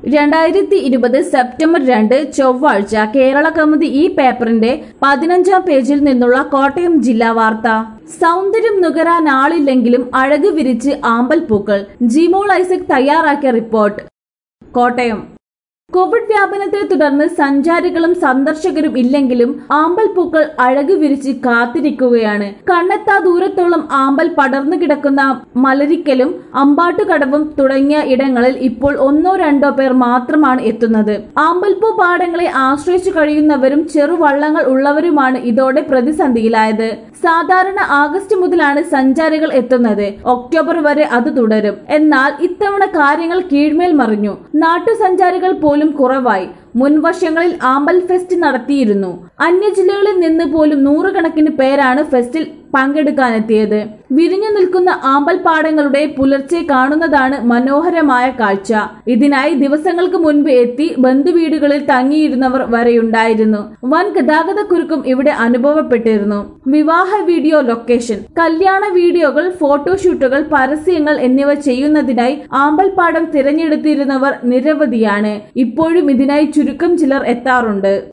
രണ്ടായിരത്തി ഇരുപത് സെപ്റ്റംബർ രണ്ട് ചൊവ്വാഴ്ച കേരള കൗമുദി ഈ പേപ്പറിന്റെ പതിനഞ്ചാം പേജിൽ നിന്നുള്ള കോട്ടയം ജില്ലാ വാർത്ത സൗന്ദര്യം നുകരാൻ ആളില്ലെങ്കിലും അഴക് വിരിച്ച് ആമ്പൽ പൂക്കൾ ജിമോൾ ഐസക് തയ്യാറാക്കിയ റിപ്പോർട്ട് കോട്ടയം കോവിഡ് വ്യാപനത്തെ തുടർന്ന് സഞ്ചാരികളും സന്ദർശകരും ഇല്ലെങ്കിലും ആമ്പൽ പൂക്കൾ അഴകു വിരിച്ച് കാത്തിരിക്കുകയാണ് കണ്ണെത്താ ദൂരത്തോളം ആമ്പൽ പടർന്നു കിടക്കുന്ന മലരിക്കലും അമ്പാട്ടുകടവും തുടങ്ങിയ ഇടങ്ങളിൽ ഇപ്പോൾ ഒന്നോ രണ്ടോ പേർ മാത്രമാണ് എത്തുന്നത് ആമ്പൽപ്പൂ പാടങ്ങളെ ആശ്രയിച്ചു കഴിയുന്നവരും ചെറുവള്ളങ്ങൾ ഉള്ളവരുമാണ് ഇതോടെ പ്രതിസന്ധിയിലായത് സാധാരണ ആഗസ്റ്റ് മുതലാണ് സഞ്ചാരികൾ എത്തുന്നത് ഒക്ടോബർ വരെ അത് തുടരും എന്നാൽ ഇത്തവണ കാര്യങ്ങൾ കീഴ്മേൽ മറിഞ്ഞു നാട്ടുസഞ്ചാരികൾ പോലും കുറവായി മുൻവർഷങ്ങളിൽ ആമ്പൽ ഫെസ്റ്റ് നടത്തിയിരുന്നു അന്യജില്ലകളിൽ നിന്ന് പോലും നൂറുകണക്കിന് പേരാണ് ഫെസ്റ്റിൽ പങ്കെടുക്കാനെത്തിയത് വിരിഞ്ഞു നിൽക്കുന്ന ആമ്പൽ പാടങ്ങളുടെ പുലർച്ചെ കാണുന്നതാണ് മനോഹരമായ കാഴ്ച ഇതിനായി ദിവസങ്ങൾക്ക് മുൻപ് എത്തി ബന്ധുവീടുകളിൽ തങ്ങിയിരുന്നവർ വരെയുണ്ടായിരുന്നു വൻ ഗതാഗത കുരുക്കും ഇവിടെ അനുഭവപ്പെട്ടിരുന്നു വിവാഹ വീഡിയോ ലൊക്കേഷൻ കല്യാണ വീഡിയോകൾ ഫോട്ടോഷൂട്ടുകൾ പരസ്യങ്ങൾ എന്നിവ ചെയ്യുന്നതിനായി ആമ്പൽപ്പാടം തിരഞ്ഞെടുത്തിരുന്നവർ നിരവധിയാണ് ഇപ്പോഴും ഇതിനായി ചുരുക്കം ചിലർ എത്താറുണ്ട്